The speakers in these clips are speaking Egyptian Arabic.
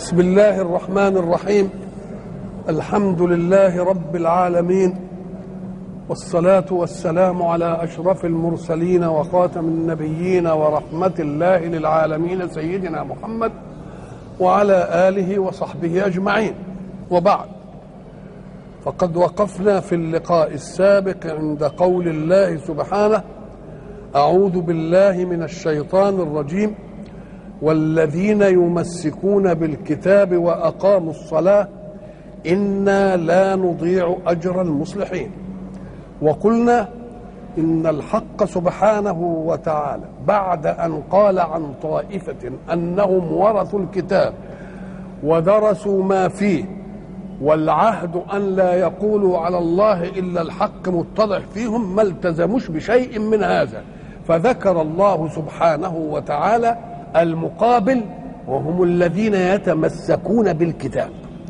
بسم الله الرحمن الرحيم الحمد لله رب العالمين والصلاة والسلام على أشرف المرسلين وخاتم النبيين ورحمة الله للعالمين سيدنا محمد وعلى آله وصحبه أجمعين وبعد فقد وقفنا في اللقاء السابق عند قول الله سبحانه أعوذ بالله من الشيطان الرجيم والذين يمسكون بالكتاب واقاموا الصلاه انا لا نضيع اجر المصلحين وقلنا ان الحق سبحانه وتعالى بعد ان قال عن طائفه انهم ورثوا الكتاب ودرسوا ما فيه والعهد ان لا يقولوا على الله الا الحق متضح فيهم ما التزموش بشيء من هذا فذكر الله سبحانه وتعالى المقابل وهم الذين يتمسكون بالكتاب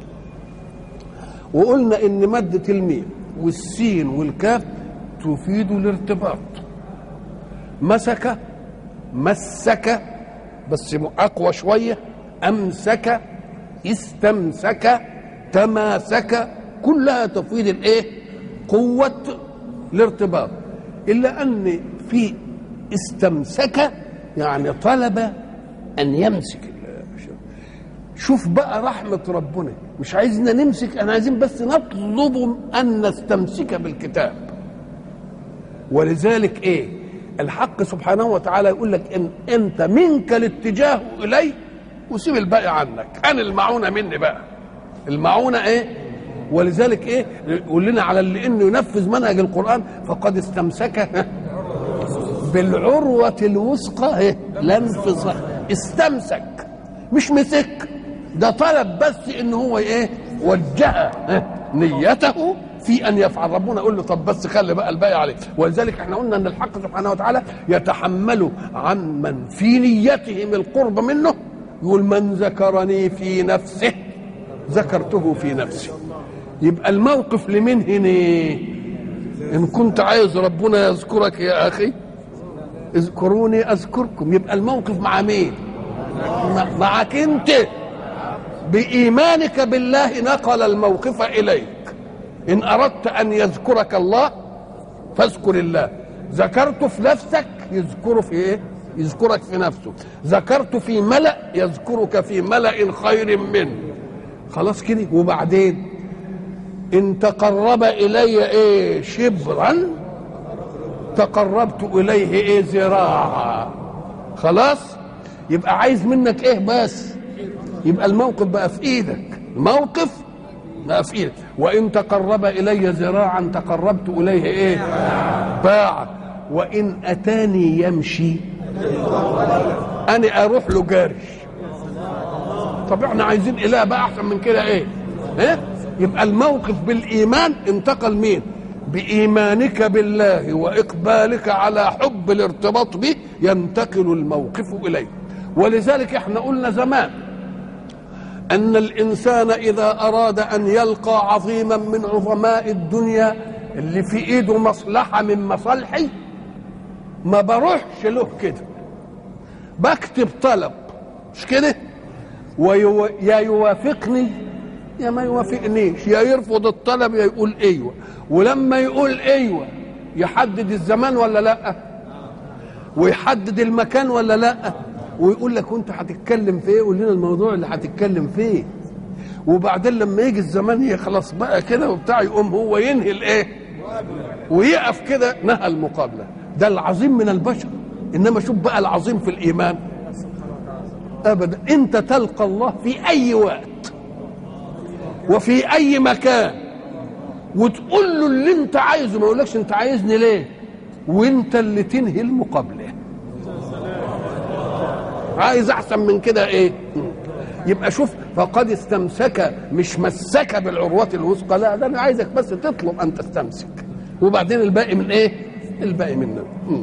وقلنا ان مادة الميم والسين والكاف تفيد الارتباط مسك مسك بس اقوى شوية امسك استمسك تماسك كلها تفيد الايه قوة الارتباط الا ان في استمسك يعني طلب ان يمسك شوف بقى رحمة ربنا مش عايزنا نمسك انا عايزين بس نطلب ان نستمسك بالكتاب ولذلك ايه الحق سبحانه وتعالى يقول لك ان انت منك الاتجاه الي وسيب الباقي عنك انا المعونة مني بقى المعونة ايه ولذلك ايه يقول لنا على اللي انه ينفذ منهج القرآن فقد استمسك بالعروة الوثقى لا انفصال استمسك مش مسك ده طلب بس ان هو ايه وجه نيته في ان يفعل ربنا يقول له طب بس خلي بقى الباقي عليه ولذلك احنا قلنا ان الحق سبحانه وتعالى يتحمل عن من في نيتهم القرب منه يقول من ذكرني في نفسه ذكرته في نفسي يبقى الموقف لمن هنا ان كنت عايز ربنا يذكرك يا اخي اذكروني اذكركم يبقى الموقف مع مين معك انت بايمانك بالله نقل الموقف اليك ان اردت ان يذكرك الله فاذكر الله ذكرت في نفسك يذكر في ايه يذكرك في نفسه ذكرت في ملأ يذكرك في ملأ خير منه خلاص كده وبعدين ان تقرب الي ايه شبرا تقربت اليه ايه ذراعا خلاص يبقى عايز منك ايه بس يبقى الموقف بقى في ايدك الموقف بقى في ايدك وان تقرب الي ذراعا تقربت اليه ايه باعا وان اتاني يمشي انا اروح له جاري طب احنا عايزين اله بقى احسن من كده ايه ايه يبقى الموقف بالايمان انتقل مين بإيمانك بالله وإقبالك على حب الارتباط به ينتقل الموقف إليه ولذلك احنا قلنا زمان أن الإنسان إذا أراد أن يلقى عظيما من عظماء الدنيا اللي في إيده مصلحة من مصالحي ما بروحش له كده بكتب طلب مش كده ويو... يا يوافقني يا ما يوافقنيش يا يرفض الطلب يا يقول ايوه ولما يقول ايوه يحدد الزمان ولا لا ويحدد المكان ولا لا ويقول لك وانت هتتكلم في ايه قول لنا الموضوع اللي هتتكلم فيه وبعدين لما يجي الزمان يخلص بقى كده وبتاع يقوم هو ينهي الايه ويقف كده نهى المقابله ده العظيم من البشر انما شوف بقى العظيم في الايمان ابدا انت تلقى الله في اي وقت وفي اي مكان وتقول له اللي انت عايزه ما يقولكش انت عايزني ليه وانت اللي تنهي المقابله عايز احسن من كده ايه يبقى شوف فقد استمسك مش مسك بالعروة الوثقى لا ده انا عايزك بس تطلب ان تستمسك وبعدين الباقي من ايه الباقي منا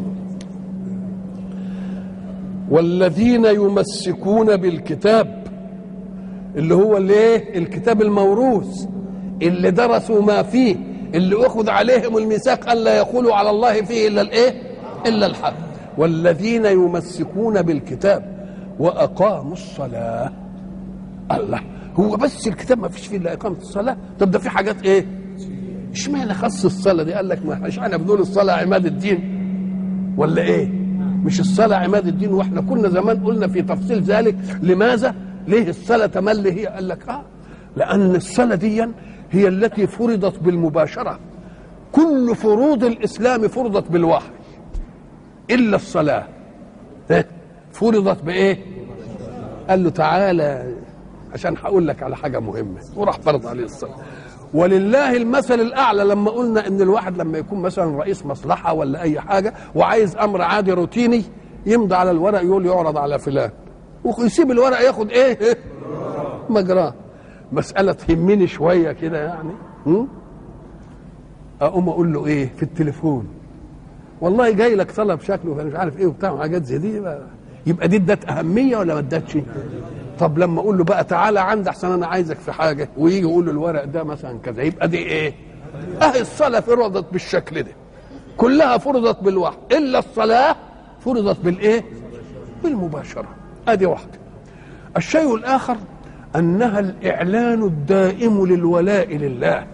والذين يمسكون بالكتاب اللي هو الايه الكتاب الموروث اللي درسوا ما فيه اللي اخذ عليهم الميثاق الا يقولوا على الله فيه الا الايه الا الحق والذين يمسكون بالكتاب واقاموا الصلاه الله هو بس الكتاب ما فيش فيه الا اقامه الصلاه طب ده في حاجات ايه اشمعنى خص الصلاه دي قال لك ما اشمعنى بنقول الصلاه عماد الدين ولا ايه مش الصلاه عماد الدين واحنا كنا زمان قلنا في تفصيل ذلك لماذا ليه الصلاه تملي هي قال لك اه لان الصلاه دي هي التي فرضت بالمباشره كل فروض الاسلام فرضت بالوحي الا الصلاه إيه؟ فرضت بايه قال له تعالى عشان هقول لك على حاجه مهمه وراح فرض عليه الصلاه ولله المثل الاعلى لما قلنا ان الواحد لما يكون مثلا رئيس مصلحه ولا اي حاجه وعايز امر عادي روتيني يمضي على الورق يقول يعرض على فلان ويسيب الورق ياخد ايه مجراه مساله تهمني شويه كده يعني م? اقوم اقول له ايه في التليفون والله جاي لك طلب شكله مش عارف ايه وبتاع وحاجات زي دي بقى. يبقى دي ادت اهميه ولا ما ادتش طب لما اقول له بقى تعالى عندي احسن انا عايزك في حاجه ويجي يقول له الورق ده مثلا كذا يبقى دي ايه اهي الصلاه فرضت بالشكل ده كلها فرضت بالوحي الا الصلاه فرضت بالايه بالمباشره ادي واحده الشيء الاخر انها الاعلان الدائم للولاء لله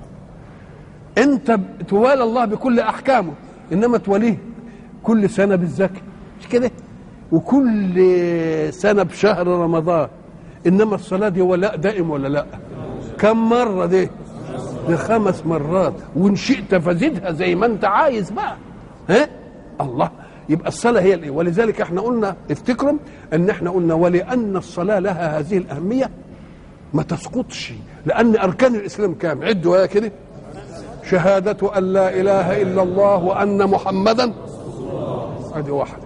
انت توالى الله بكل احكامه انما توليه كل سنه بالزكاه مش كده وكل سنه بشهر رمضان انما الصلاه دي ولاء دائم ولا لا كم مره دي دي خمس مرات وان شئت فزدها زي ما انت عايز بقى ها الله يبقى الصلاة هي الايه ولذلك احنا قلنا افتكروا ان احنا قلنا ولأن الصلاة لها هذه الأهمية ما تسقطش لأن أركان الإسلام كام عدوا يا كده شهادة أن لا إله إلا الله وأن محمدا ادي واحدة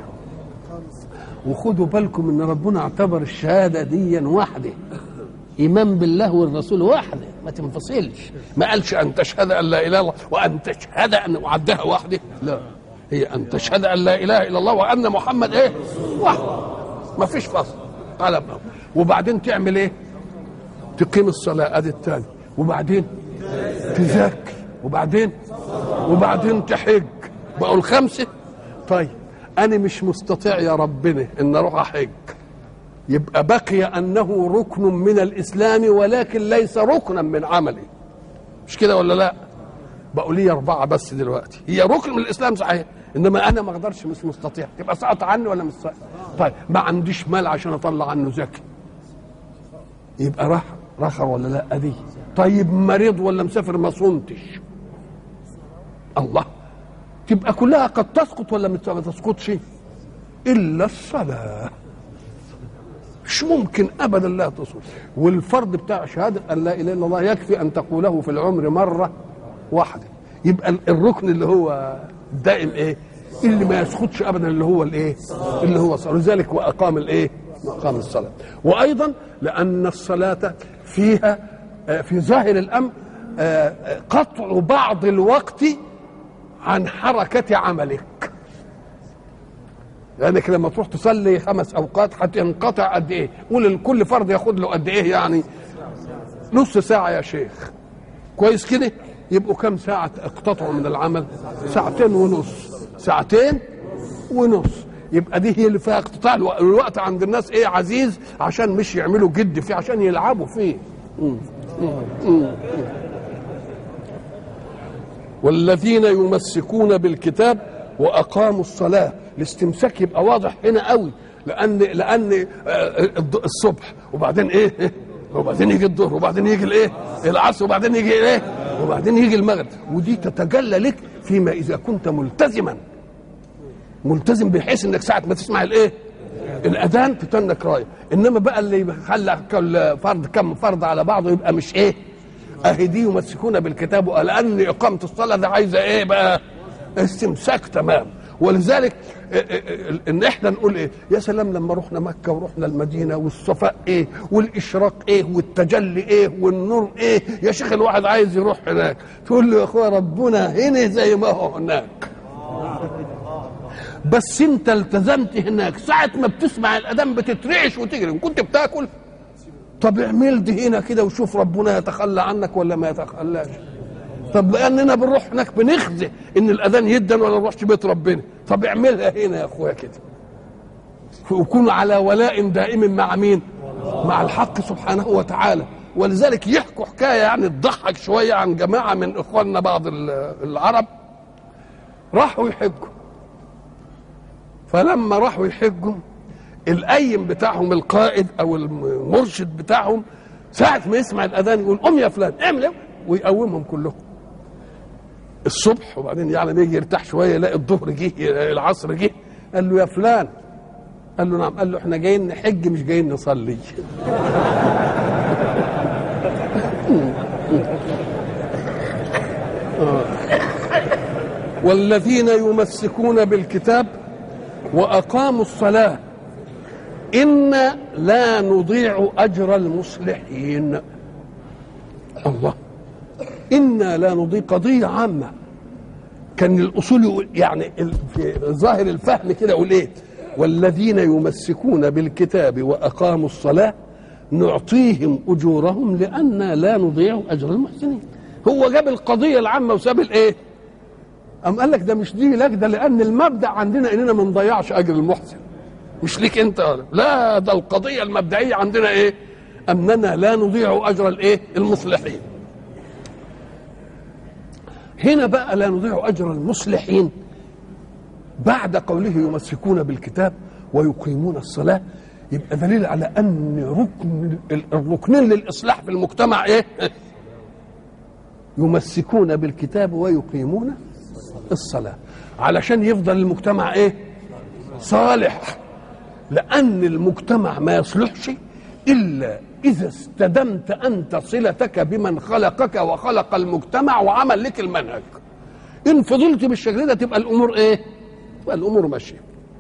وخدوا بالكم ان ربنا اعتبر الشهاده دي واحده ايمان بالله والرسول واحده ما تنفصلش ما قالش ان تشهد ان لا اله الا الله وان تشهد ان وعدها واحده لا هي ان تشهد ان لا اله الا الله وان محمد ايه واحد ما فيش فصل قال وبعدين تعمل ايه تقيم الصلاه ادي الثاني وبعدين تزكي وبعدين وبعدين تحج بقوا الخمسه طيب انا مش مستطيع يا ربنا ان اروح احج يبقى بقي انه ركن من الاسلام ولكن ليس ركنا من عملي مش كده ولا لا بقوا لي اربعه بس دلوقتي هي ركن من الاسلام صحيح انما انا ما اقدرش مش مستطيع تبقى سقط عني ولا مش سقط طيب ما عنديش مال عشان اطلع عنه زكي يبقى راح رخر ولا لا دي طيب مريض ولا مسافر ما صمتش الله تبقى كلها قد تسقط ولا ما تسقطش الا الصلاه مش ممكن ابدا لا تسقط والفرض بتاع شهاده ان لا اله الا الله يكفي ان تقوله في العمر مره واحده يبقى الركن اللي هو الدائم ايه اللي ما يسقطش ابدا اللي هو الايه اللي هو الصلاه لذلك واقام الايه اقام الصلاه وايضا لان الصلاه فيها في ظاهر الامر قطع بعض الوقت عن حركة عملك لأنك لما تروح تصلي خمس أوقات هتنقطع قد إيه؟ قول كل فرد ياخد له قد إيه يعني؟ نص ساعة يا شيخ كويس كده؟ يبقوا كم ساعة اقتطعوا من العمل؟ ساعتين ونص ساعتين ونص يبقى دي هي اللي فيها اقتطاع الوقت عند الناس ايه عزيز عشان مش يعملوا جد فيه عشان يلعبوا فيه مم. مم. والذين يمسكون بالكتاب واقاموا الصلاه الاستمساك يبقى واضح هنا قوي لان لان الصبح وبعدين ايه وبعدين يجي الظهر وبعدين يجي الايه العصر وبعدين يجي الايه وبعدين يجي المغرب ودي تتجلى لك فيما اذا كنت ملتزما ملتزم بحيث انك ساعه ما تسمع الايه الاذان تتنك رايه انما بقى اللي يخلى كل فرض كم فرض على بعضه يبقى مش ايه اهي دي يمسكون بالكتاب لان اقامه الصلاه ده عايزه ايه بقى استمساك تمام ولذلك ان احنا نقول ايه يا سلام لما رحنا مكه ورحنا المدينه والصفاء ايه والاشراق ايه والتجلي ايه والنور ايه يا شيخ الواحد عايز يروح هناك تقول له يا اخويا ربنا هنا زي ما هو هناك بس انت التزمت هناك ساعه ما بتسمع الاذان بتترعش وتجري ان كنت بتاكل طب اعمل دي هنا كده وشوف ربنا يتخلى عنك ولا ما يتخلاش طب لاننا بنروح هناك بنخزي ان الاذان يدن ولا نروحش بيت ربنا طب اعملها هنا يا اخويا كده وكونوا على ولاء دائم مع مين مع الحق سبحانه وتعالى ولذلك يحكوا حكايه يعني تضحك شويه عن جماعه من اخواننا بعض العرب راحوا يحجوا فلما راحوا يحجوا القيم بتاعهم القائد او المرشد بتاعهم ساعة ما يسمع الأذان يقول قم يا فلان اعمل ويقومهم كلهم الصبح وبعدين يعني يجي يرتاح شوية يلاقي الظهر جه العصر جه قال له يا فلان قال له نعم قال له احنا جايين نحج مش جايين نصلي والذين يمسكون بالكتاب وأقاموا الصلاة إنا لا نضيع أجر المصلحين الله إنا لا نضيع قضية عامة كان الأصول يقول يعني في ظاهر الفهم كده يقول إيه والذين يمسكون بالكتاب وأقاموا الصلاة نعطيهم أجورهم لأن لا نضيع أجر المحسنين هو جاب القضية العامة وساب الإيه أم قال لك ده مش دي لك ده لأن المبدأ عندنا إننا ما نضيعش أجر المحسن مش ليك انت لا ده القضيه المبدئيه عندنا ايه اننا لا نضيع اجر الايه المصلحين هنا بقى لا نضيع اجر المصلحين بعد قوله يمسكون بالكتاب ويقيمون الصلاه يبقى دليل على ان ركن الركنين للاصلاح في المجتمع ايه يمسكون بالكتاب ويقيمون الصلاه علشان يفضل المجتمع ايه صالح لأن المجتمع ما يصلحش إلا إذا استدمت أنت صلتك بمن خلقك وخلق المجتمع وعمل لك المنهج إن فضلت بالشكل ده تبقى الأمور إيه؟ تبقى الأمور ماشية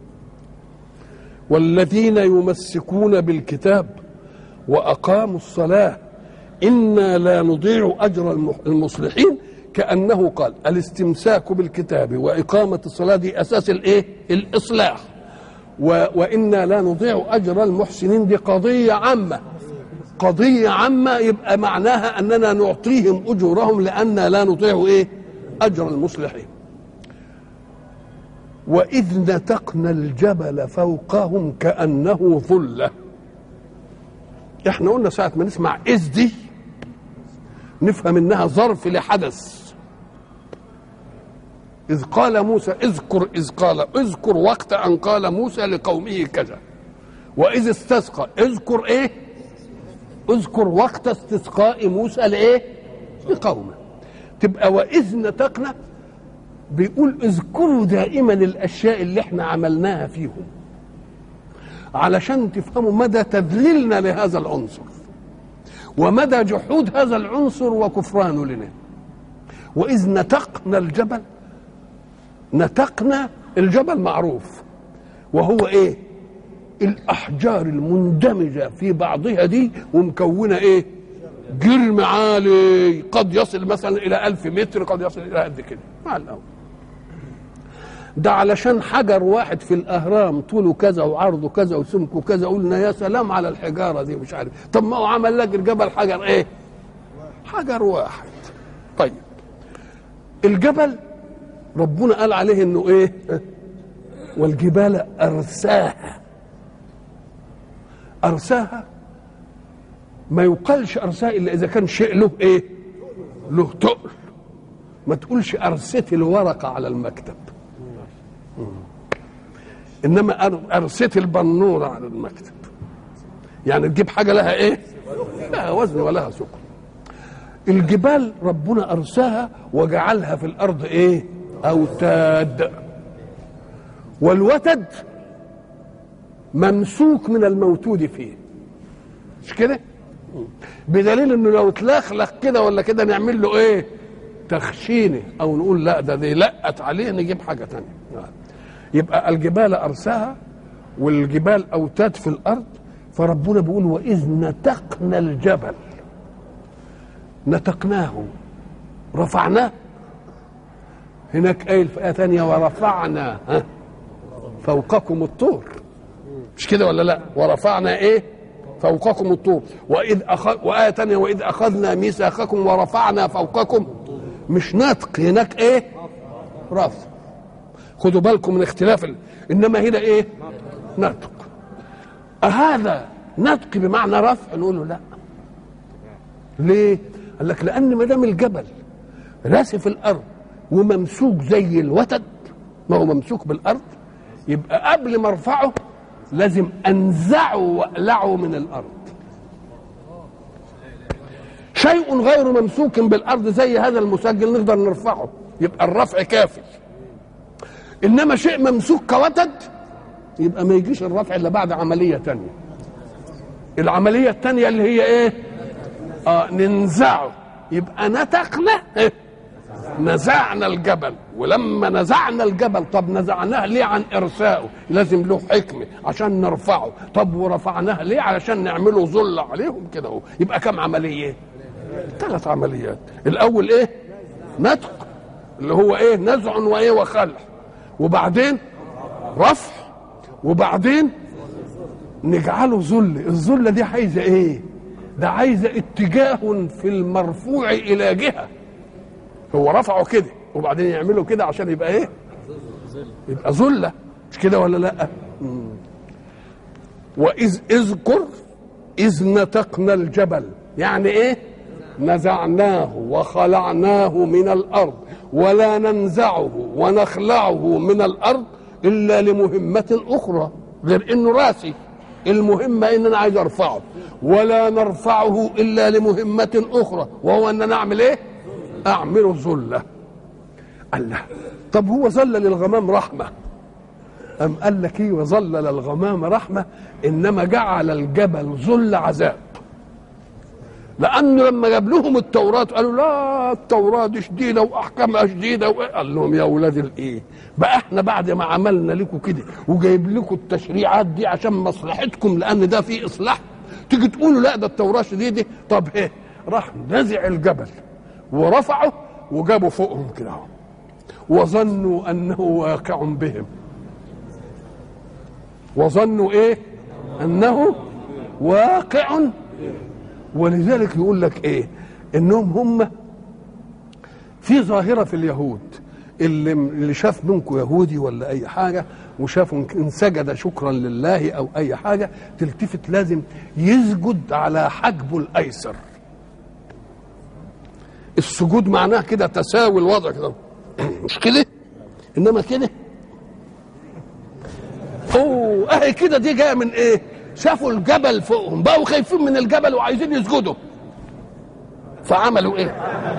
والذين يمسكون بالكتاب وأقاموا الصلاة إنا لا نضيع أجر المصلحين كأنه قال الاستمساك بالكتاب وإقامة الصلاة دي أساس الإيه؟ الإصلاح و وإنا لا نضيع أجر المحسنين دي قضية عامة قضية عامة يبقى معناها أننا نعطيهم أجورهم لأن لا نضيع إيه أجر المصلحين وإذ نتقنا الجبل فوقهم كأنه ظلة احنا قلنا ساعة ما نسمع إذ دي نفهم إنها ظرف لحدث إذ قال موسى اذكر إذ قال اذكر وقت أن قال موسى لقومه كذا وإذ استسقى اذكر إيه اذكر وقت استسقاء موسى لإيه لقومه تبقى وإذ نتقنا بيقول اذكروا دائما الأشياء اللي احنا عملناها فيهم علشان تفهموا مدى تذليلنا لهذا العنصر ومدى جحود هذا العنصر وكفرانه لنا وإذ نتقنا الجبل نتقنا الجبل معروف وهو ايه الاحجار المندمجه في بعضها دي ومكونه ايه جرم عالي قد يصل مثلا الى ألف متر قد يصل الى قد كده مع الاول ده علشان حجر واحد في الاهرام طوله كذا وعرضه كذا وسمكه كذا قلنا يا سلام على الحجاره دي مش عارف طب ما هو عمل لك الجبل حجر ايه حجر واحد طيب الجبل ربنا قال عليه انه ايه والجبال ارساها ارساها ما يقالش ارساها الا اذا كان شيء له ايه له تقل ما تقولش ارست الورقه على المكتب انما ارست البنوره على المكتب يعني تجيب حاجه لها ايه لها وزن ولها ثقل الجبال ربنا ارساها وجعلها في الارض ايه أوتاد والوتد ممسوك من الموتود فيه مش كده بدليل انه لو اتلخلخ كده ولا كده نعمل له ايه تخشينه او نقول لا ده دي لقت عليه نجيب حاجه تانية يبقى الجبال ارساها والجبال اوتاد في الارض فربنا بيقول واذ نتقنا الجبل نتقناه رفعناه هناك قايل في آية ثانية ورفعنا ها فوقكم الطور مش كده ولا لا ورفعنا ايه فوقكم الطور واذ أخذ وآية ثانية واذ اخذنا ميثاقكم ورفعنا فوقكم مش نطق هناك ايه رفع خدوا بالكم من اختلاف ال... انما هنا ايه نطق أهذا نطق بمعنى رفع نقول له لا ليه قال لك لان ما دام الجبل راسي في الارض وممسوك زي الوتد ما هو ممسوك بالارض يبقى قبل ما ارفعه لازم انزعه واقلعه من الارض شيء غير ممسوك بالارض زي هذا المسجل نقدر نرفعه يبقى الرفع كافي انما شيء ممسوك كوتد يبقى ما يجيش الرفع الا بعد عمليه تانية العمليه التانية اللي هي ايه اه ننزعه يبقى نتقنا إيه؟ نزعنا الجبل ولما نزعنا الجبل طب نزعناه ليه عن ارسائه لازم له حكمه عشان نرفعه طب ورفعناه ليه علشان نعمله ظل عليهم كده اهو يبقى كم عمليه ثلاث عمليات الاول ايه نتق اللي هو ايه نزع وايه وخلع وبعدين رفع وبعدين نجعله ذل الذله دي عايزه ايه ده عايزه اتجاه في المرفوع الى جهه هو رفعه كده وبعدين يعمله كده عشان يبقى ايه يبقى ذله مش كده ولا لا مم. واذ اذكر اذ نتقنا الجبل يعني ايه نزعناه وخلعناه من الارض ولا ننزعه ونخلعه من الارض الا لمهمه اخرى غير انه راسي المهمه ان انا عايز ارفعه ولا نرفعه الا لمهمه اخرى وهو ان انا اعمل ايه اعمله ذله الله طب هو ظلل الغمام رحمه أم قال لك ايه وظلل الغمام رحمه انما جعل الجبل ذل عذاب لانه لما جاب لهم التوراه قالوا لا التوراه دي شديده واحكامها شديده قال لهم يا اولاد الايه بقى احنا بعد ما عملنا لكم كده وجايب لكم التشريعات دي عشان مصلحتكم لان ده فيه اصلاح تيجي تقولوا لا ده التوراه شديده طب ايه راح نزع الجبل ورفعه وجابوا فوقهم كده اهو وظنوا انه واقع بهم وظنوا ايه انه واقع ولذلك يقول لك ايه انهم هم في ظاهره في اليهود اللي اللي شاف منكم يهودي ولا اي حاجه وشافوا ان سجد شكرا لله او اي حاجه تلتفت لازم يسجد على حجبه الايسر السجود معناه كده تساوي الوضع كده مش كده انما كده اوه اهي كده دي جايه من ايه شافوا الجبل فوقهم بقوا خايفين من الجبل وعايزين يسجدوا فعملوا ايه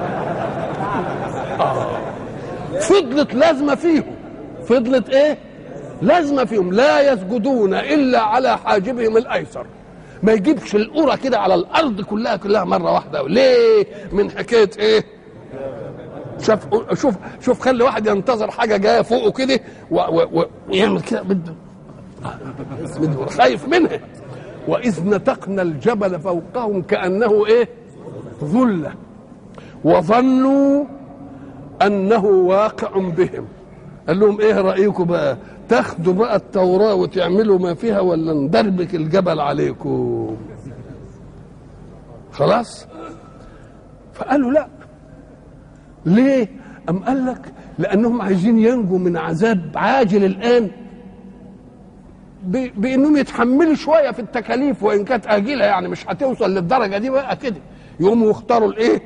آه. فضلت لازمه فيهم فضلت ايه لازمه فيهم لا يسجدون الا على حاجبهم الايسر ما يجيبش القرى كده على الارض كلها كلها مره واحده ليه من حكايه ايه شوف شوف شوف خلي واحد ينتظر حاجه جايه فوقه كده ويعمل كده بده بده خايف منها واذ نتقنا الجبل فوقهم كانه ايه ظله وظنوا انه واقع بهم قال لهم ايه رايكم بقى تاخدوا بقى التوراه وتعملوا ما فيها ولا ندربك الجبل عليكم خلاص فقالوا لا ليه ام قال لك لانهم عايزين ينجوا من عذاب عاجل الان بانهم يتحملوا شويه في التكاليف وان كانت اجله يعني مش هتوصل للدرجه دي بقى كده يقوموا يختاروا الايه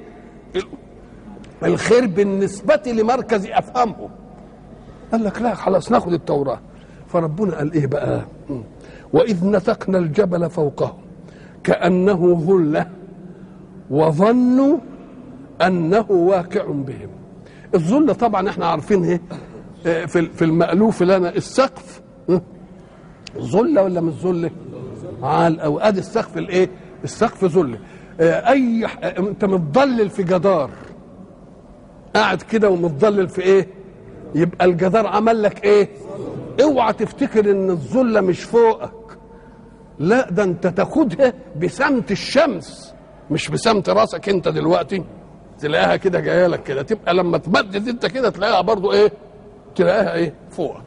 الخير بالنسبه لمركز افهامهم قال لك لا خلاص ناخد التوراه فربنا قال ايه بقى واذ نتقنا الجبل فوقهم كانه ظله وظنوا انه واقع بهم الظله طبعا احنا عارفين ايه في في المالوف لنا السقف ظله ولا مش ظله عال او ادي السقف الايه السقف ظله اي انت متضلل في جدار قاعد كده ومتضلل في ايه يبقى الجدار عمل لك ايه اوعى تفتكر ان الظله مش فوقك لا ده انت تاخدها بسمت الشمس مش بسمت راسك انت دلوقتي تلاقيها كده جايه لك كده تبقى لما تمدد انت كده تلاقيها برضو ايه تلاقيها ايه فوقك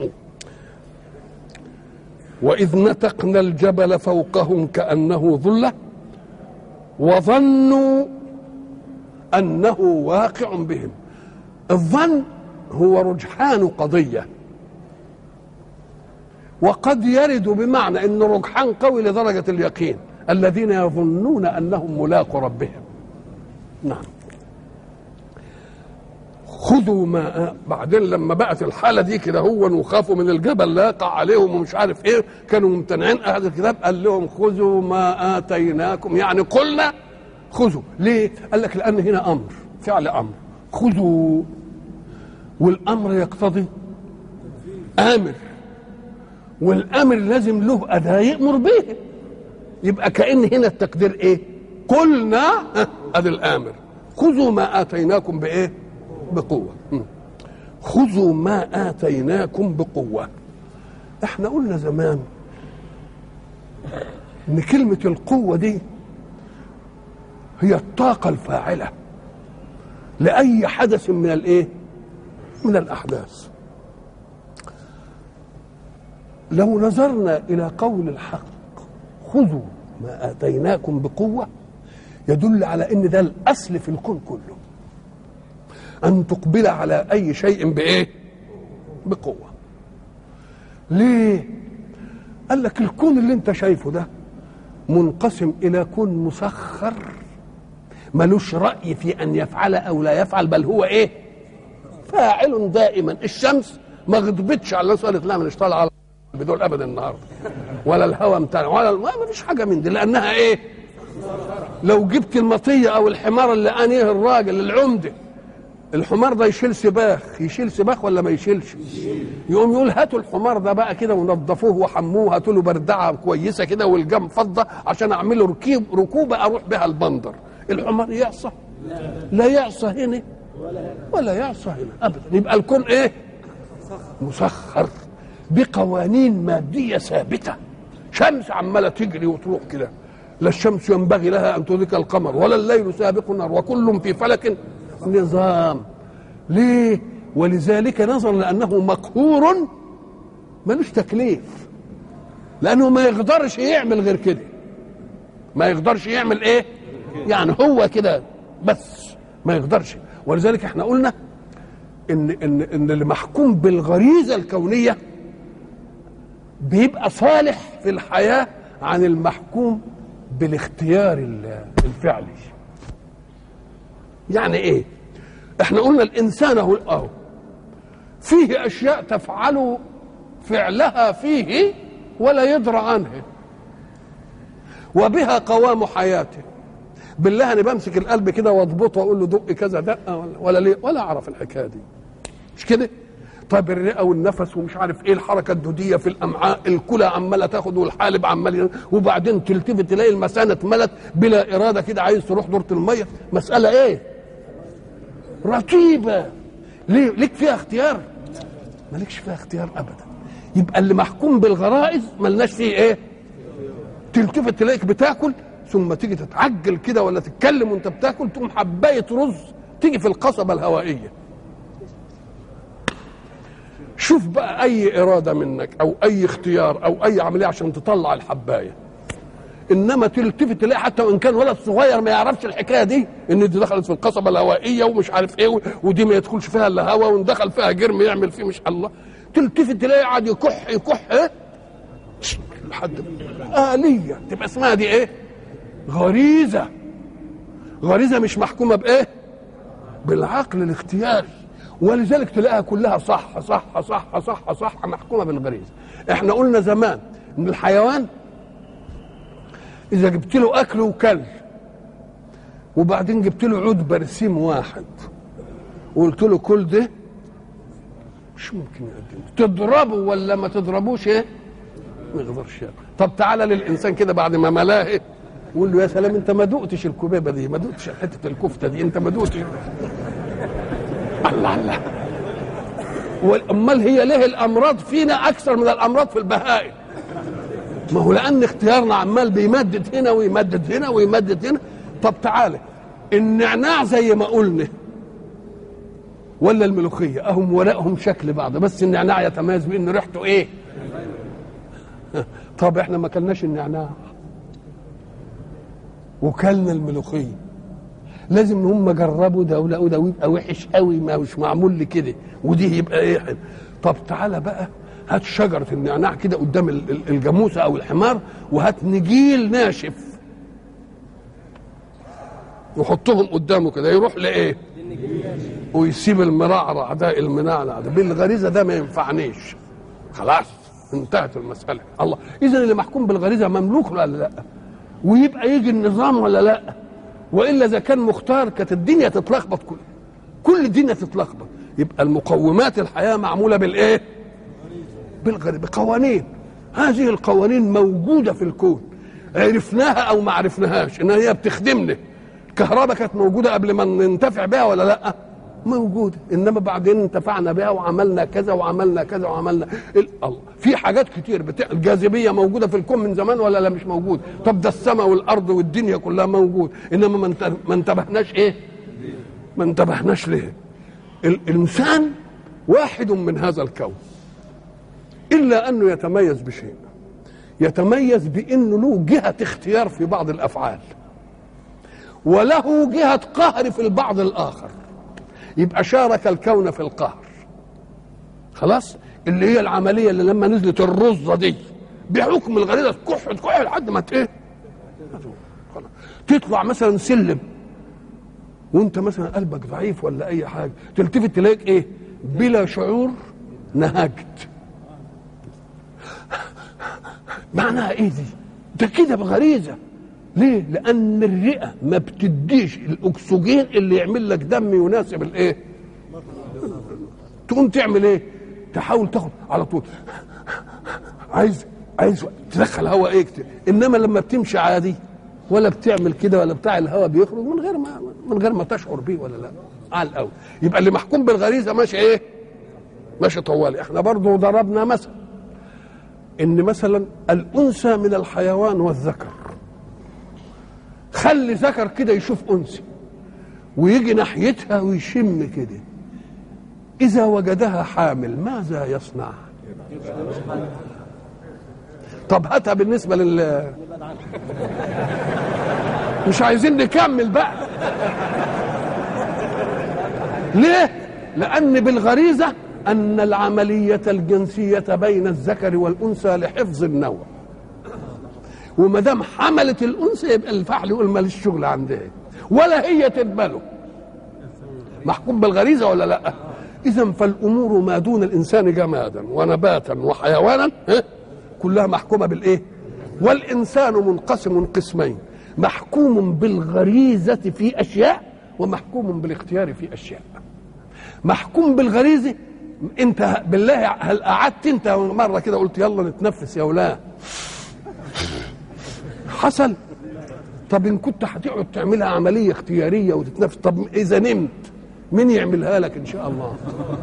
واذ نتقنا الجبل فوقهم كانه ظله وظنوا انه واقع بهم الظن هو رجحان قضيه وقد يرد بمعنى ان رجحان قوي لدرجه اليقين الذين يظنون انهم ملاقوا ربهم نعم خذوا ما بعدين لما بقت الحاله دي كده هو وخافوا من الجبل لا يقع عليهم ومش عارف ايه كانوا ممتنعين اهل الكتاب قال لهم خذوا ما اتيناكم يعني قلنا خذوا ليه؟ قال لك لان هنا امر فعل امر خذوا والامر يقتضي امر والامر لازم له اداه يامر به يبقى كان هنا التقدير ايه؟ قلنا ادي الامر خذوا ما اتيناكم بايه؟ بقوه خذوا ما اتيناكم بقوه احنا قلنا زمان ان كلمه القوه دي هي الطاقه الفاعله لاي حدث من الايه من الاحداث لو نظرنا الى قول الحق خذوا ما اتيناكم بقوه يدل على ان ده الاصل في الكون كله ان تقبل على اي شيء بايه بقوه ليه قال لك الكون اللي انت شايفه ده منقسم الى كون مسخر ملوش راي في ان يفعل او لا يفعل بل هو ايه فاعل دائما الشمس ما غضبتش على الناس قالت لا مش طالعه بدول ابدا النهارده ولا الهواء بتاع ولا ما فيش حاجه من دي لانها ايه لو جبت المطيه او الحمار اللي انيه الراجل العمده الحمار ده يشيل سباخ يشيل سباخ ولا ما يشيلش يقوم يقول هاتوا الحمار ده بقى كده ونضفوه وحموه هاتوا له بردعه كويسه كده والجم فضه عشان اعمله ركيب ركوبه اروح بها البندر الحمار يعصى لا يعصى هنا ولا يعصى هنا ابدا يبقى الكون ايه مسخر بقوانين ماديه ثابته شمس عماله تجري وتروح كده لا الشمس ينبغي لها ان تدرك القمر ولا الليل سابق النهار وكل في فلك نظام ليه ولذلك نظرا لانه مقهور ملوش تكليف لانه ما يقدرش يعمل غير كده ما يقدرش يعمل ايه يعني هو كده بس ما يقدرش ولذلك احنا قلنا ان ان ان اللي محكوم بالغريزه الكونيه بيبقى صالح في الحياه عن المحكوم بالاختيار الفعلي يعني ايه احنا قلنا الانسان اهو اهو فيه اشياء تفعل فعلها فيه ولا يدرى عنها وبها قوام حياته بالله انا بمسك القلب كده واضبطه واقول له دق كذا دقه ولا ولا ليه ولا اعرف الحكايه دي مش كده طيب الرئه والنفس ومش عارف ايه الحركه الدوديه في الامعاء الكلى عماله تاخد والحالب عمال وبعدين تلتفت تلاقي المثانه اتملت بلا اراده كده عايز تروح دوره الميه مساله ايه رتيبه ليه ليك فيها اختيار مالكش فيها اختيار ابدا يبقى اللي محكوم بالغرائز ملناش فيه ايه تلتفت تلاقيك بتاكل ثم تيجي تتعجل كده ولا تتكلم وانت بتاكل تقوم حبايه رز تيجي في القصبه الهوائيه شوف بقى اي اراده منك او اي اختيار او اي عمليه عشان تطلع الحبايه انما تلتفت تلاقي حتى وان كان ولد صغير ما يعرفش الحكايه دي ان دي دخلت في القصبه الهوائيه ومش عارف ايه ودي ما يدخلش فيها الا هواء وان دخل فيها جرم يعمل فيه مش الله تلتفت تلاقي قاعد يكح يكح ايه لحد آلية تبقى اسمها دي ايه غريزة غريزة مش محكومة بايه بالعقل الاختياري ولذلك تلاقيها كلها صح صح صح صح صح محكومة بالغريزة احنا قلنا زمان ان الحيوان اذا جبت له اكل وكل وبعدين جبت له عود برسيم واحد وقلت له كل ده مش ممكن يقدم تضربه ولا ما تضربوش ايه ما يقدرش ياكل طب تعالى للانسان كده بعد ما ملاه وقول له يا سلام انت ما دقتش الكبيبه دي ما دقتش حته الكفته دي انت ما دقتش الله الله امال هي ليه الامراض فينا اكثر من الامراض في البهائم ما هو لان اختيارنا عمال بيمدد هنا ويمدد هنا ويمدد هنا طب تعالى النعناع زي ما قلنا ولا الملوخيه اهم ورقهم شكل بعض بس النعناع يتميز بان ريحته ايه طب احنا ما كلناش النعناع وكلنا الملوخيه لازم هم جربوا ده ولقوا ده ويبقى وحش قوي ما مش معمول لي كده ودي يبقى ايه حلو طب تعالى بقى هات شجره النعناع كده قدام ال- ال- الجاموسه او الحمار وهات نجيل ناشف وحطهم قدامه كده يروح لايه ويسيب المرعرع ده المنعنع ده بالغريزه ده ما ينفعنيش خلاص انتهت المساله الله اذا اللي محكوم بالغريزه مملوك ولا لا ويبقى يجي النظام ولا لا والا اذا كان مختار كانت الدنيا تتلخبط كل كل الدنيا تتلخبط يبقى المقومات الحياه معموله بالايه بالغريب بقوانين هذه القوانين موجوده في الكون عرفناها او ما عرفناهاش ان هي بتخدمنا الكهرباء كانت موجوده قبل ما ننتفع بها ولا لا موجوده انما بعدين انتفعنا بها وعملنا كذا وعملنا كذا وعملنا ال- الله في حاجات كتير بتاع الجاذبيه موجوده في الكون من زمان ولا لا مش موجود طب ده السماء والارض والدنيا كلها موجود انما ما انت- ما انتبهناش ايه ما انتبهناش ليه الانسان واحد من هذا الكون الا انه يتميز بشيء يتميز بانه له جهه اختيار في بعض الافعال وله جهه قهر في البعض الاخر يبقى شارك الكون في القهر خلاص اللي هي العمليه اللي لما نزلت الرزه دي بحكم الغريزه تكح تكح لحد ما ت- ايه خلاص. تطلع مثلا سلم وانت مثلا قلبك ضعيف ولا اي حاجه تلتفت تلاقيك ايه بلا شعور نهجت معناها ايه دي ده كده بغريزه ليه لان الرئه ما بتديش الاكسجين اللي يعمل لك دم يناسب الايه تقوم تعمل ايه تحاول تاخد على طول عايز عايز تدخل هواء ايه كتير انما لما بتمشي عادي ولا بتعمل كده ولا بتاع الهواء بيخرج من غير ما من غير ما تشعر بيه ولا لا على الاول يبقى اللي محكوم بالغريزه ماشي ايه ماشي طوالي احنا برضو ضربنا مثل ان مثلا الانثى من الحيوان والذكر خلي ذكر كده يشوف انثى ويجي ناحيتها ويشم كده اذا وجدها حامل ماذا يصنع طب هاتها بالنسبه لل مش عايزين نكمل بقى ليه لان بالغريزه ان العمليه الجنسيه بين الذكر والانثى لحفظ النوع وما دام حملت الانثى يبقى الفحل يقول ماليش شغل عندها ولا هي تقبله محكوم بالغريزه ولا لا اذا فالامور ما دون الانسان جمادا ونباتا وحيوانا ها؟ كلها محكومه بالايه والانسان منقسم قسمين محكوم بالغريزه في اشياء ومحكوم بالاختيار في اشياء محكوم بالغريزه انت بالله هل قعدت انت مره كده قلت يلا نتنفس يا اولاد حصل طب ان كنت هتقعد تعملها عمليه اختياريه وتتنفس طب اذا نمت مين يعملها لك ان شاء الله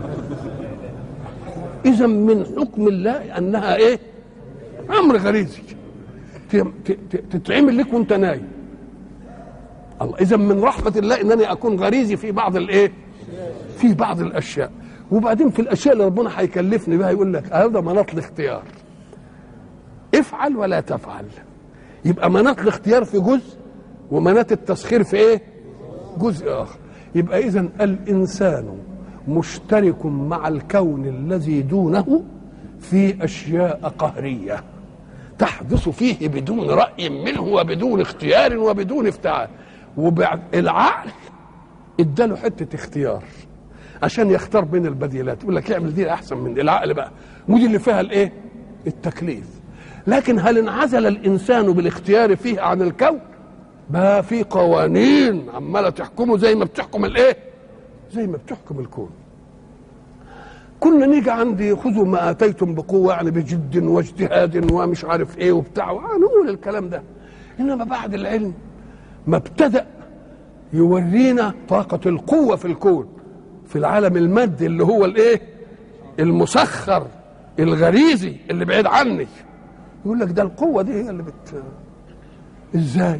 اذا من حكم الله انها ايه امر غريزي ت- ت- ت- تتعمل لك وانت نايم الله اذا من رحمه الله انني اكون غريزي في بعض الايه في بعض الاشياء وبعدين في الاشياء اللي ربنا هيكلفني بها يقول لك هذا مناط الاختيار افعل ولا تفعل يبقى مناط الاختيار في جزء ومناط التسخير في ايه جزء اخر يبقى اذا الانسان مشترك مع الكون الذي دونه في اشياء قهريه تحدث فيه بدون راي منه وبدون اختيار وبدون افتعال وبعد العقل اداله حته اختيار عشان يختار بين البديلات يقول لك اعمل دي احسن من دي العقل بقى ودي اللي فيها الايه التكليف لكن هل انعزل الانسان بالاختيار فيه عن الكون بقى في قوانين عماله تحكمه زي ما بتحكم الايه زي ما بتحكم الكون كنا نيجي عندي خذوا ما اتيتم بقوه يعني بجد واجتهاد ومش عارف ايه وبتاع نقول الكلام ده انما بعد العلم ما ابتدأ يورينا طاقة القوة في الكون في العالم المادي اللي هو الايه المسخر الغريزي اللي بعيد عني يقول لك ده القوة دي هي اللي بت ازاي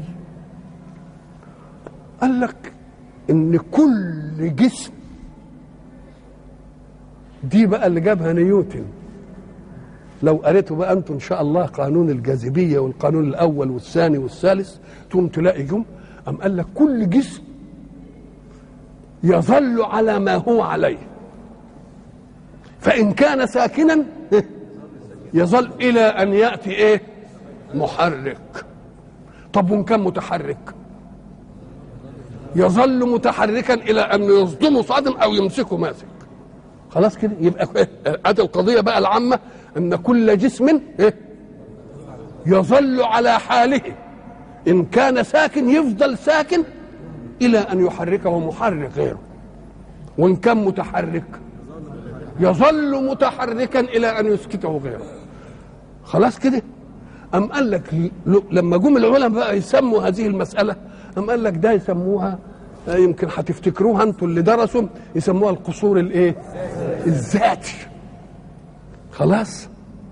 قال لك ان كل جسم دي بقى اللي جابها نيوتن لو قريتوا بقى انتم ان شاء الله قانون الجاذبيه والقانون الاول والثاني والثالث تقوم تلاقي جم ام قال لك كل جسم يظل على ما هو عليه فان كان ساكنا يظل الى ان ياتي ايه محرك طب وان كان متحرك يظل متحركا الى ان يصدمه صادم او يمسكه ماسك خلاص كده يبقى ادي القضيه بقى العامه ان كل جسم إيه؟ يظل على حاله ان كان ساكن يفضل ساكن الى ان يحركه محرك غيره وان كان متحرك يظل متحركا الى ان يسكته غيره خلاص كده ام قال لك لما جم العلماء بقى يسموا هذه المساله ام قال لك ده يسموها يمكن هتفتكروها انتوا اللي درسوا يسموها القصور الايه الذاتي خلاص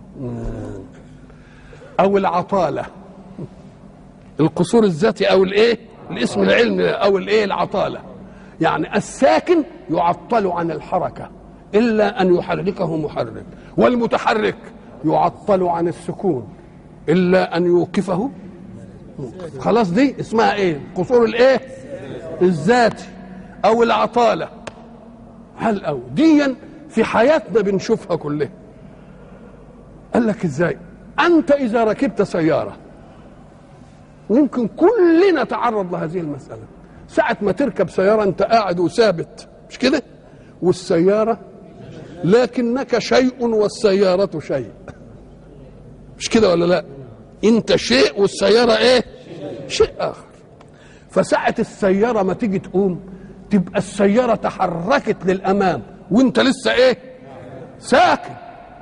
او العطاله القصور الذاتي او الايه الاسم العلمي او الايه العطاله يعني الساكن يعطل عن الحركه الا ان يحركه محرك والمتحرك يعطل عن السكون الا ان يوقفه خلاص دي اسمها ايه قصور الايه الذاتي او العطاله هل او ديا في حياتنا بنشوفها كلها قال لك ازاي انت اذا ركبت سياره ويمكن كلنا تعرض لهذه المساله ساعه ما تركب سياره انت قاعد وثابت مش كده والسياره لكنك شيء والسياره شيء مش كده ولا لا انت شيء والسياره ايه شيء اخر فساعه السياره ما تيجي تقوم تبقى السياره تحركت للامام وانت لسه ايه ساكن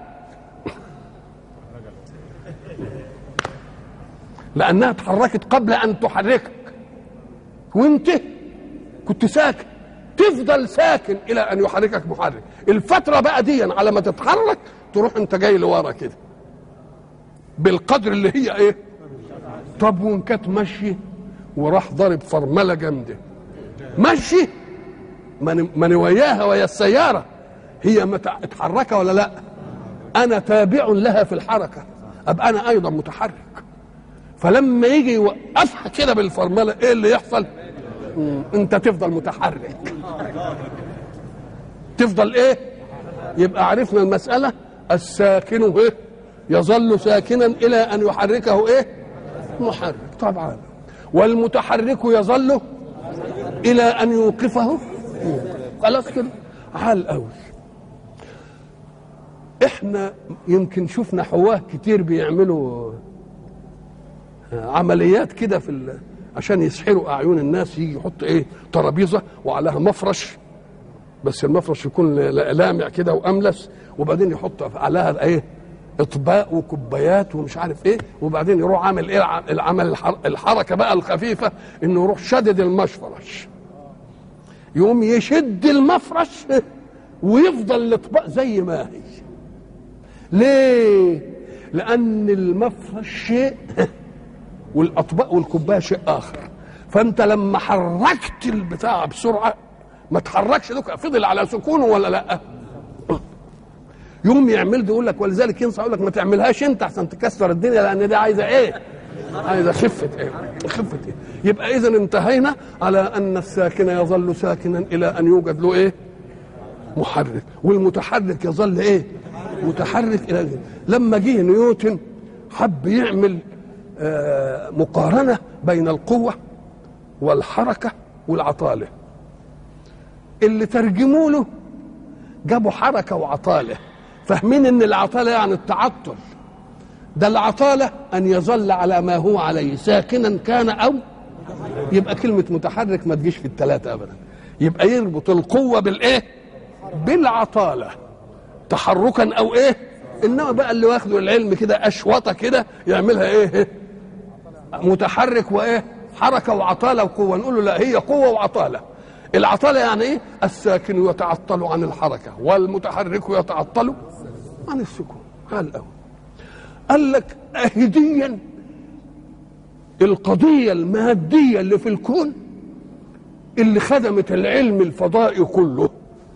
لانها تحركت قبل ان تحركك وانت كنت ساكن تفضل ساكن الى ان يحركك محرك الفتره بقى دي على ما تتحرك تروح انت جاي لورا كده بالقدر اللي هي ايه طب وان كانت ماشيه وراح ضارب فرمله جامده مشي من وياها ويا السياره هي متحركه ولا لا انا تابع لها في الحركه ابقى انا ايضا متحرك فلما يجي يوقفها كده بالفرمله ايه اللي يحصل انت تفضل متحرك تفضل ايه يبقى عرفنا المساله الساكن ايه يظل ساكنا الى ان يحركه ايه محرك طبعا والمتحرك يظل الى ان يوقفه خلاص كده عال قوي احنا يمكن شفنا حواه كتير بيعملوا عمليات كده في ال... عشان يسحروا اعين الناس يجي يحط ايه ترابيزه وعليها مفرش بس المفرش يكون لامع كده واملس وبعدين يحط عليها ايه اطباق وكوبايات ومش عارف ايه وبعدين يروح عامل ايه العمل الحركه بقى الخفيفه انه يروح شدد المفرش يقوم يشد المفرش ويفضل الاطباق زي ما هي ليه لان المفرش شيء والاطباق والكوبايه شيء اخر فانت لما حركت البتاع بسرعه ما تحركش دوك فضل على سكونه ولا لا يوم يعمل ده يقول لك ولذلك ينصح يقول لك ما تعملهاش انت عشان تكسر الدنيا لان دي عايزه ايه عايزه خفه ايه خفه ايه يبقى اذا انتهينا على ان الساكن يظل ساكنا الى ان يوجد له ايه محرك والمتحرك يظل ايه متحرك الى لما جه نيوتن حب يعمل آه مقارنه بين القوه والحركه والعطاله اللي ترجموا له جابوا حركه وعطاله فاهمين ان العطاله يعني التعطل ده العطاله ان يظل على ما هو عليه ساكنا كان او يبقى كلمه متحرك ما تجيش في الثلاثه ابدا يبقى يربط القوه بالايه بالعطاله تحركا او ايه انما بقى اللي واخده العلم كده اشوطه كده يعملها ايه متحرك وايه حركه وعطاله وقوه نقول له لا هي قوه وعطاله العطاله يعني ايه الساكن يتعطل عن الحركه والمتحرك يتعطل عن السكون قال أول قال لك أهديا القضية المادية اللي في الكون اللي خدمت العلم الفضائي كله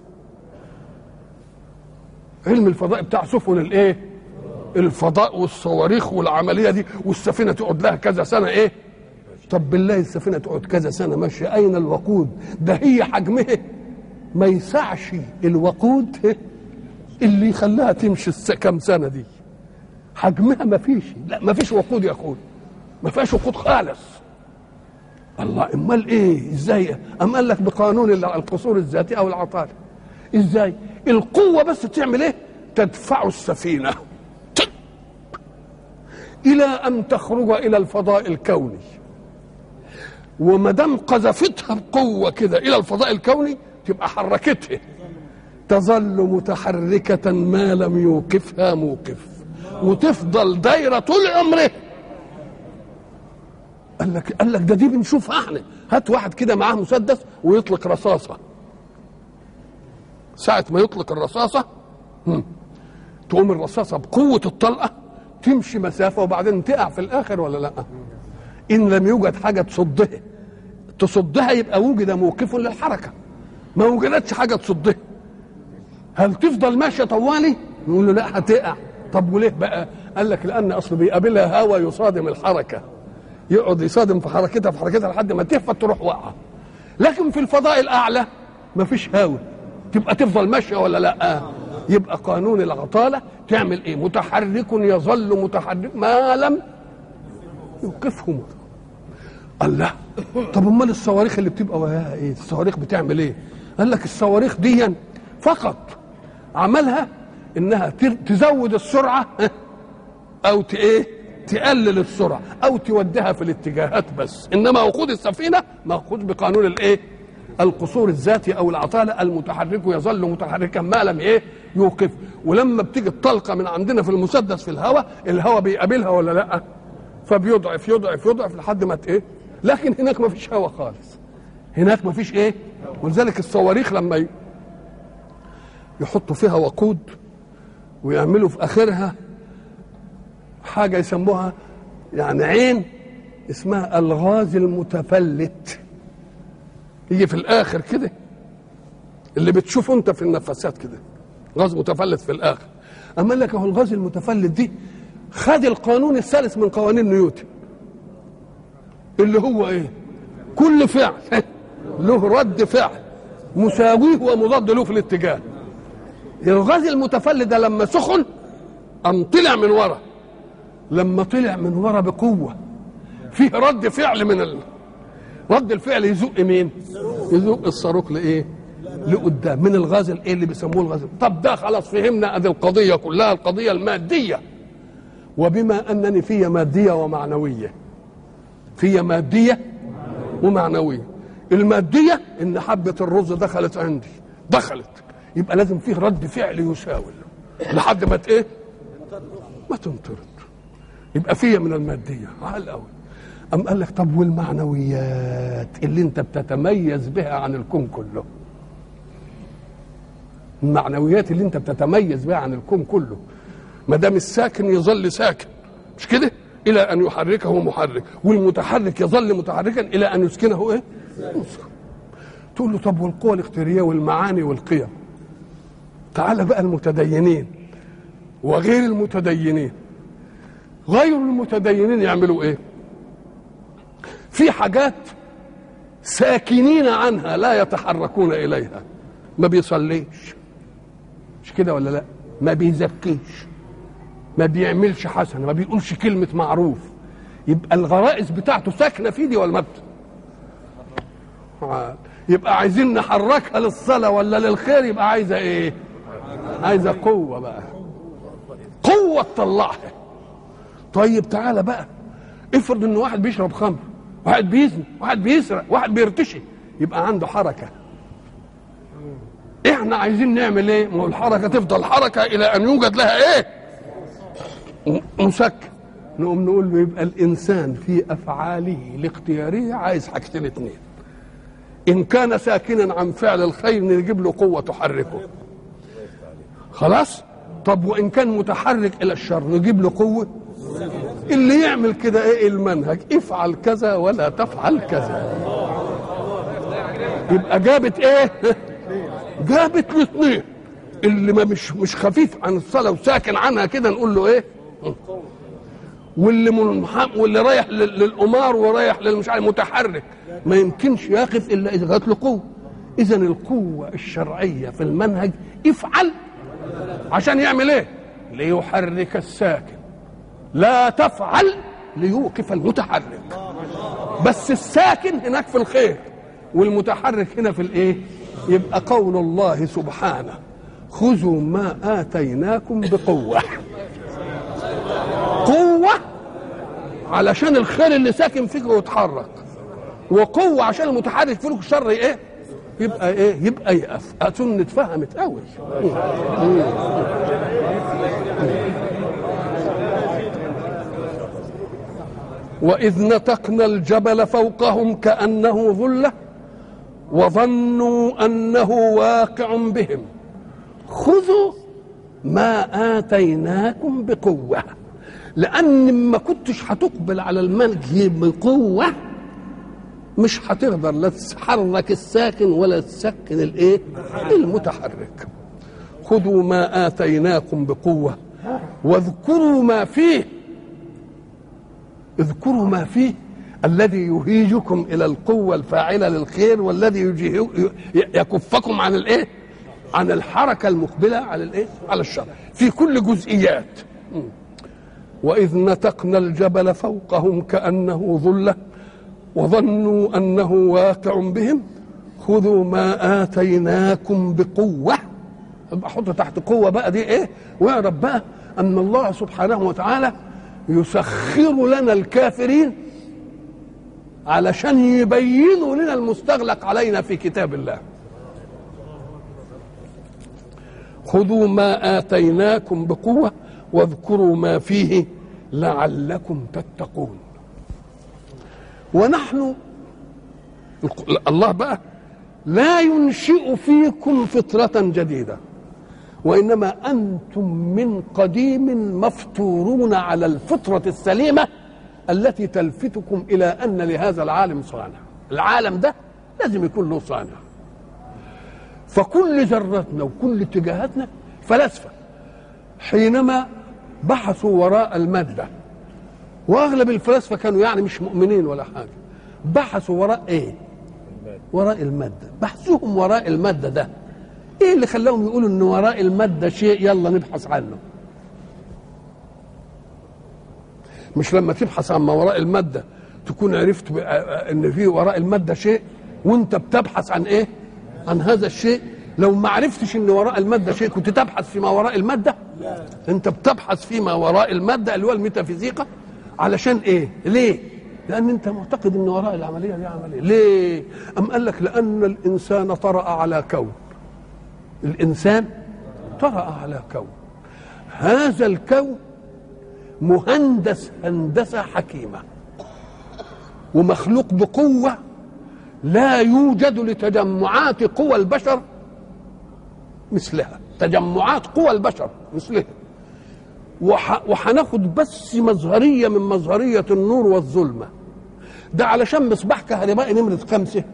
علم الفضاء بتاع سفن الايه الفضاء والصواريخ والعمليه دي والسفينه تقعد لها كذا سنه ايه طب بالله السفينه تقعد كذا سنه ماشيه اين الوقود ده هي حجمها ما يسعش الوقود اللي يخليها تمشي كم سنه دي حجمها ما فيش لا ما فيش وقود يا اخوي ما فيهاش وقود خالص الله امال ايه ازاي ام قال لك بقانون القصور الذاتي او العطاله ازاي القوه بس تعمل ايه تدفع السفينه الى ان تخرج الى الفضاء الكوني وما دام قذفتها بقوه كده الى الفضاء الكوني تبقى حركتها تظل متحركه ما لم يوقفها موقف وتفضل دايره طول عمره قال لك قال لك ده دي بنشوفها احنا هات واحد كده معاه مسدس ويطلق رصاصه ساعة ما يطلق الرصاصة هم. تقوم الرصاصة بقوة الطلقة تمشي مسافة وبعدين تقع في الآخر ولا لا إن لم يوجد حاجة تصدها تصدها يبقى وجد موقف للحركة ما وجدتش حاجة تصدها هل تفضل ماشية طوالي نقول له لا هتقع طب وليه بقى قال لك لأن أصل بيقابلها هوا يصادم الحركة يقعد يصادم في حركتها في حركتها لحد ما تهفت تروح واقعة لكن في الفضاء الأعلى مفيش هوا تبقى تفضل ماشيه ولا لا يبقى قانون العطاله تعمل ايه متحرك يظل متحرك ما لم يوقفه الله طب امال الصواريخ اللي بتبقى وياها ايه الصواريخ بتعمل ايه قال لك الصواريخ دي فقط عملها انها تزود السرعه او ايه تقلل السرعه او توديها في الاتجاهات بس انما وقود السفينه ماخوذ بقانون الايه القصور الذاتي او العطاله المتحرك يظل متحركا ما لم ايه يوقف ولما بتيجي الطلقه من عندنا في المسدس في الهواء الهواء بيقابلها ولا لا فبيضعف يضعف يضعف لحد ما ايه لكن هناك ما فيش هواء خالص هناك ما فيش ايه ولذلك الصواريخ لما يحطوا فيها وقود ويعملوا في اخرها حاجه يسموها يعني عين اسمها الغاز المتفلت يجي في الاخر كده اللي بتشوفه انت في النفسات كده غاز متفلت في الاخر اما لك اهو الغاز المتفلت دي خد القانون الثالث من قوانين نيوتن اللي هو ايه كل فعل له رد فعل مساويه ومضاد له في الاتجاه الغاز المتفلت ده لما سخن قام طلع من ورا لما طلع من ورا بقوه فيه رد فعل من ال... رد الفعل يزق مين يزق الصاروخ لايه لقدام من الغاز الايه اللي بيسموه الغاز طب ده خلاص فهمنا ادي القضيه كلها القضيه الماديه وبما انني في ماديه ومعنويه في ماديه ومعنويه الماديه ان حبه الرز دخلت عندي دخلت يبقى لازم فيه رد فعل يساوي لحد ما ايه ما تنطرد يبقى فيها من الماديه على الاول أم قال لك طب والمعنويات اللي انت بتتميز بها عن الكون كله المعنويات اللي انت بتتميز بها عن الكون كله ما دام الساكن يظل ساكن مش كده الى ان يحركه محرك والمتحرك يظل متحركا الى ان يسكنه ايه يسكن تقول له طب والقوى الاختياريه والمعاني والقيم تعال بقى المتدينين وغير المتدينين غير المتدينين يعملوا ايه في حاجات ساكنين عنها لا يتحركون اليها ما بيصليش مش كده ولا لا ما بيزكيش ما بيعملش حسنه ما بيقولش كلمه معروف يبقى الغرائز بتاعته ساكنه في دي ولا ما يبقى عايزين نحركها للصلاه ولا للخير يبقى عايزه ايه عايزه قوه بقى قوه تطلعها طيب تعالى بقى افرض ان واحد بيشرب خمر واحد بيزني واحد بيسرق واحد بيرتشي يبقى عنده حركه احنا عايزين نعمل ايه ما هو الحركه تفضل حركه الى ان يوجد لها ايه مسكن نقوم نقول له يبقى الانسان في افعاله الاختياريه عايز حاجتين اتنين ان كان ساكنا عن فعل الخير نجيب له قوه تحركه خلاص طب وان كان متحرك الى الشر نجيب له قوه اللي يعمل كده ايه المنهج افعل كذا ولا تفعل كذا يبقى جابت ايه جابت الاثنين اللي ما مش مش خفيف عن الصلاه وساكن عنها كده نقول له ايه واللي منحم واللي رايح للقمار ورايح للمش عارف متحرك ما يمكنش يقف الا اذا جات له قوه اذا القوه الشرعيه في المنهج افعل عشان يعمل ايه ليحرك الساكن لا تفعل ليوقف المتحرك بس الساكن هناك في الخير والمتحرك هنا في الايه يبقى قول الله سبحانه خذوا ما اتيناكم بقوه قوه علشان الخير اللي ساكن فيك يتحرك وقوه عشان المتحرك فيك الشر ايه يبقى ايه يبقى يقف اظن اتفهمت قوي واذ نتقنا الجبل فوقهم كانه ظله وظنوا انه واقع بهم خذوا ما اتيناكم بقوه لان ما كنتش هتقبل على المنهج بقوه مش هتقدر لا تحرك الساكن ولا تسكن الايه المتحرك خذوا ما اتيناكم بقوه واذكروا ما فيه اذكروا ما فيه الذي يهيجكم الى القوه الفاعله للخير والذي يجيه يكفكم عن الايه عن الحركه المقبله على الايه على الشر في كل جزئيات واذ نتقنا الجبل فوقهم كانه ظله وظنوا انه واقع بهم خذوا ما اتيناكم بقوه يبقى حط تحت قوه بقى دي ايه واعرف بقى ان الله سبحانه وتعالى يسخر لنا الكافرين علشان يبينوا لنا المستغلق علينا في كتاب الله خذوا ما اتيناكم بقوه واذكروا ما فيه لعلكم تتقون ونحن الله بقى لا ينشئ فيكم فطرة جديدة وإنما أنتم من قديم مفطورون على الفطرة السليمة التي تلفتكم إلى أن لهذا العالم صانع العالم ده لازم يكون له صانع فكل ذرتنا وكل اتجاهاتنا فلاسفة حينما بحثوا وراء المادة واغلب الفلاسفه كانوا يعني مش مؤمنين ولا حاجه بحثوا وراء ايه وراء الماده بحثهم وراء الماده ده ايه اللي خلاهم يقولوا ان وراء الماده شيء يلا نبحث عنه مش لما تبحث عن ما وراء الماده تكون عرفت ان في وراء الماده شيء وانت بتبحث عن ايه عن هذا الشيء لو ما عرفتش ان وراء الماده شيء كنت تبحث فيما وراء الماده لا. انت بتبحث فيما وراء الماده اللي هو الميتافيزيقا علشان ايه ليه لان انت معتقد ان وراء العمليه دي عمليه ليه ام قال لك لان الانسان طرا على كون الانسان طرا على كون هذا الكون مهندس هندسه حكيمه ومخلوق بقوه لا يوجد لتجمعات قوى البشر مثلها تجمعات قوى البشر مثلها وهناخد بس مظهريه من مظهريه النور والظلمه ده علشان مصباح كهربائي نمره خمسه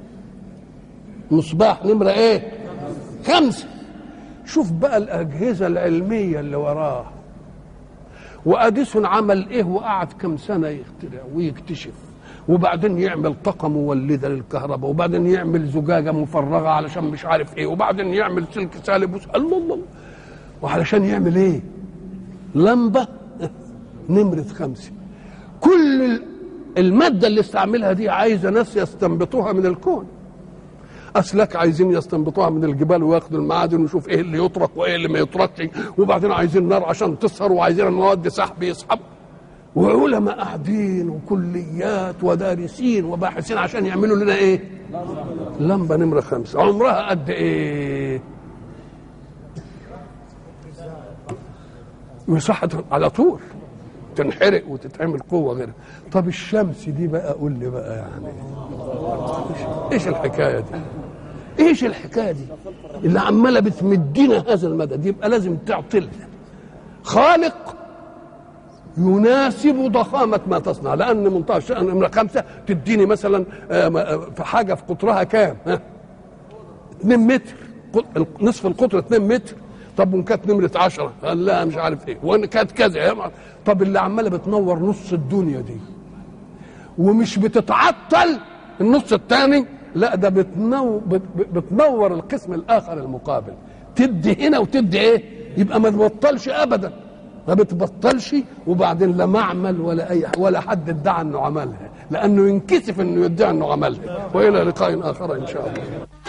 مصباح نمره ايه خمسه شوف بقى الاجهزه العلميه اللي وراه واديسون عمل ايه وقعد كم سنه يخترع ويكتشف وبعدين يعمل طاقه مولده للكهرباء وبعدين يعمل زجاجه مفرغه علشان مش عارف ايه وبعدين يعمل سلك سالب الله الله وعلشان يعمل ايه لمبة نمرة خمسة كل المادة اللي استعملها دي عايزة ناس يستنبطوها من الكون أسلاك عايزين يستنبطوها من الجبال وياخدوا المعادن ويشوف ايه اللي يترك وايه اللي ما يتركش وبعدين عايزين نار عشان تسهر وعايزين مواد سحب يسحب وعلماء قاعدين وكليات ودارسين وباحثين عشان يعملوا لنا ايه؟ لمبه نمره خمسه عمرها قد ايه؟ وصحت على طول تنحرق وتتعمل قوة غيرها طب الشمس دي بقى قول لي بقى يعني ايش الحكاية دي ايش الحكاية دي اللي عمالة بتمدينا هذا المدد يبقى لازم تعطلها خالق يناسب ضخامة ما تصنع لأن منطقة الشأن نمرة خمسة تديني مثلا في حاجة في قطرها كام؟ 2 متر نصف القطر 2 متر طب وان كانت نمره 10 قال لا مش عارف ايه وان كانت كذا طب اللي عماله بتنور نص الدنيا دي ومش بتتعطل النص الثاني لا ده بتنور بتنور القسم الاخر المقابل تدي هنا وتدي ايه يبقى ما تبطلش ابدا ما بتبطلش وبعدين لا معمل ولا اي ولا حد ادعى انه عملها لانه ينكسف انه يدعي انه عملها والى لقاء اخر ان شاء الله